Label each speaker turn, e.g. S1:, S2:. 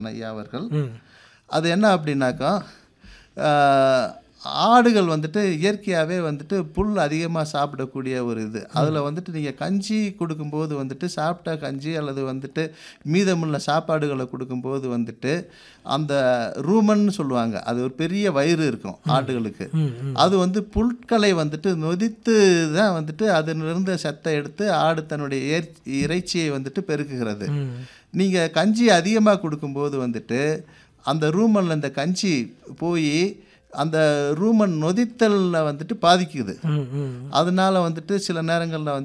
S1: ஐயா அவர்கள்
S2: ம்
S1: அது என்ன அப்படின்னாக்கா ஆஹ், ஆடுகள் வந்துட்டு இயற்கையாகவே வந்துட்டு புல் அதிகமாக சாப்பிடக்கூடிய ஒரு இது அதில் வந்துட்டு நீங்கள் கஞ்சி கொடுக்கும்போது வந்துட்டு சாப்பிட்ட கஞ்சி அல்லது வந்துட்டு மீதமுள்ள சாப்பாடுகளை கொடுக்கும்போது வந்துட்டு அந்த ரூமன்னு சொல்லுவாங்க அது ஒரு பெரிய வயிறு இருக்கும் ஆடுகளுக்கு
S2: ம் ம்
S1: அது வந்து புல்களை வந்துட்டு நொதித்து தான் வந்துட்டு அதிலிருந்த சத்தை எடுத்து ஆடு தன்னுடைய ஏற்- இறைச்சியை வந்துட்டு பெருக்குகிறது
S2: ம்
S1: நீங்கள் கஞ்சி அதிகமாக கொடுக்கும்போது வந்துட்டு அந்த ரூமனில் இந்த கஞ்சி போய் அந்த ரூமன் நொதித்தலில் வந்துட்டு பாதிக்குது
S2: ம் ம்
S1: அதனால வந்துட்டு சில நேரங்களில் வந்து